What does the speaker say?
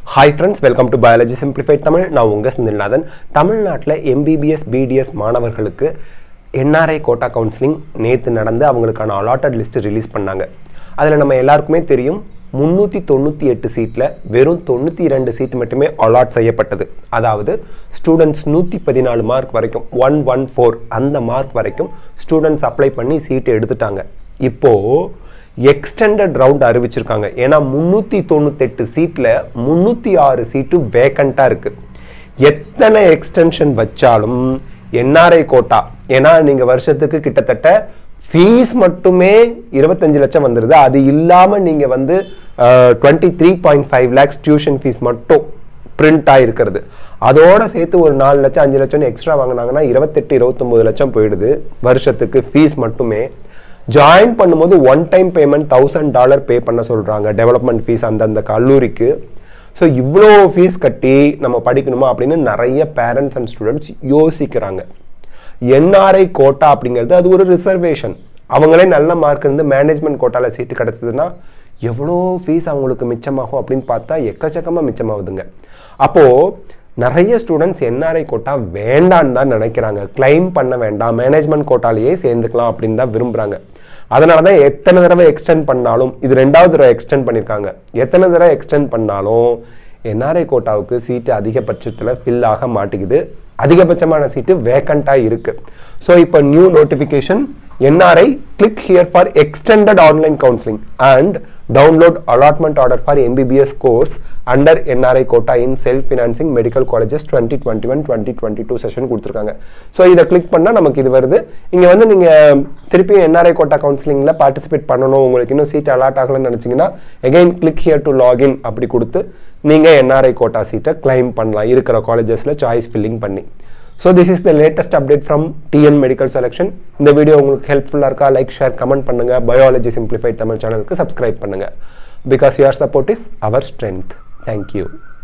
hi friends welcome to biology simplified Tamil நான் உங்கள் செந்தில்நாதன் தமிழ்நாட்டில் எம்பிபிஎஸ் பிடிஎஸ் மாணவர்களுக்கு என்ஆர்ஐ கோட்டா கவுன்சிலிங் நேற்று நடந்து அவங்களுக்கான அலாட்டட் லிஸ்ட் ரிலீஸ் பண்ணாங்க அதில் நம்ம எல்லாருக்குமே தெரியும் முந்நூற்றி தொண்ணூற்றி எட்டு சீட்டில் வெறும் தொண்ணூற்றி ரெண்டு சீட் மட்டுமே அலாட் செய்யப்பட்டது அதாவது ஸ்டூடெண்ட்ஸ் நூற்றி பதினாலு மார்க் வரைக்கும் ஒன் ஒன் ஃபோர் அந்த மார்க் வரைக்கும் ஸ்டூடெண்ட்ஸ் அப்ளை பண்ணி சீட்டு எடுத்துட்டாங்க இப்போது எக்ஸ்டெண்டட் ரவுண்ட் அறிவிச்சிருக்காங்க ஏன்னா முந்நூற்றி தொண்ணூத்தெட்டு சீட்டில் முந்நூற்றி ஆறு சீட்டு வேக்கண்ட்டாக இருக்குது எத்தனை எக்ஸ்டென்ஷன் வச்சாலும் என்ஆர்ஐ கோட்டா ஏன்னா நீங்கள் வருஷத்துக்கு கிட்டத்தட்ட ஃபீஸ் மட்டுமே இருபத்தஞ்சு லட்சம் வந்துடுது அது இல்லாமல் நீங்கள் வந்து twenty three point five lakhs tuition fees மட்டும் பிரிண்ட் ஆகிருக்கிறது அதோட சேர்த்து ஒரு நாலு லட்சம் அஞ்சு லட்சம் எக்ஸ்ட்ரா வாங்கினாங்கன்னா இருபத்தெட்டு இருபத்தொம்போது லட்சம் போயிடுது வருஷத்துக்கு ஃபீஸ் மட்டுமே ஜாயின் பண்ணும்போது one time payment thousand dollar pay பண்ண சொல்கிறாங்க டெவலப்மெண்ட் ஃபீஸ் அந்தந்த கல்லூரிக்கு ஸோ இவ்வளோ ஃபீஸ் கட்டி நம்ம படிக்கணுமா அப்படின்னு நிறைய பேரண்ட்ஸ் அண்ட் ஸ்டூடெண்ட்ஸ் யோசிக்கிறாங்க என்ஆர்ஐ கோட்டா அப்படிங்கிறது அது ஒரு ரிசர்வேஷன் அவங்களே நல்ல மார்க் இருந்து மேனேஜ்மெண்ட் கோட்டாவில் சீட்டு கிடச்சதுன்னா எவ்வளோ ஃபீஸ் அவங்களுக்கு மிச்சமாகும் அப்படின்னு பார்த்தா எக்கச்சக்கமாக மிச்சமாகுதுங்க அப்போது நிறைய ஸ்டூடெண்ட்ஸ் என்ஆர்ஐ கோட்டா வேண்டான்னு தான் நினைக்கிறாங்க கிளைம் பண்ண வேண்டாம் மேனேஜ்மெண்ட் கோட்டாலேயே சேர்ந்துக்கலாம் அப்படின்னு தான் விரும்புகிறாங்க அதனால தான் எத்தனை தடவை எக்ஸ்டெண்ட் பண்ணாலும் இது ரெண்டாவது தடவை எக்ஸ்டெண்ட் பண்ணியிருக்காங்க எத்தனை தடவை எக்ஸ்டெண்ட் பண்ணாலும் என்ஆர்ஐ கோட்டாவுக்கு சீட்டு அதிகபட்சத்தில் ஃபில் ஆக மாட்டேங்குது அதிகபட்சமான சீட்டு வேக்கண்ட்டாக இருக்கு ஸோ இப்போ new notification NRI click here for extended online counselling and download allotment order for MBBS course under NRI quota in self financing medical colleges twenty twenty one twenty twenty two session கொடுத்துருக்காங்க so இதை click பண்ணால் நமக்கு இது வருது இங்கே வந்து நீங்கள் திருப்பியும் என்ஆர்ஐ கோட்டா கவுன்சிலிங்கில் பார்ட்டிசிபேட் பண்ணணும் உங்களுக்கு இன்னும் சீட் அலாட் ஆகலன்னு நினச்சிங்கன்னா again click here to login அப்படி கொடுத்து நீங்கள் என்ஆர்ஐ கோட்டா சீட்டை கிளைம் பண்ணலாம் இருக்கிற காலேஜஸில் சாய்ஸ் ஃபில்லிங் பண்ணி so this is the latest update from TN medical selection இந்த வீடியோ உங்களுக்கு ஹெல்ப்ஃபுல்லாக இருக்கா லைக் ஷேர் கமெண்ட் பண்ணுங்கள் பயாலஜி சிம்பிளிஃபைட் தமிழ் சேனலுக்கு சப்ஸ்கிரைப் பண்ணுங்கள் because your support is our strength thank you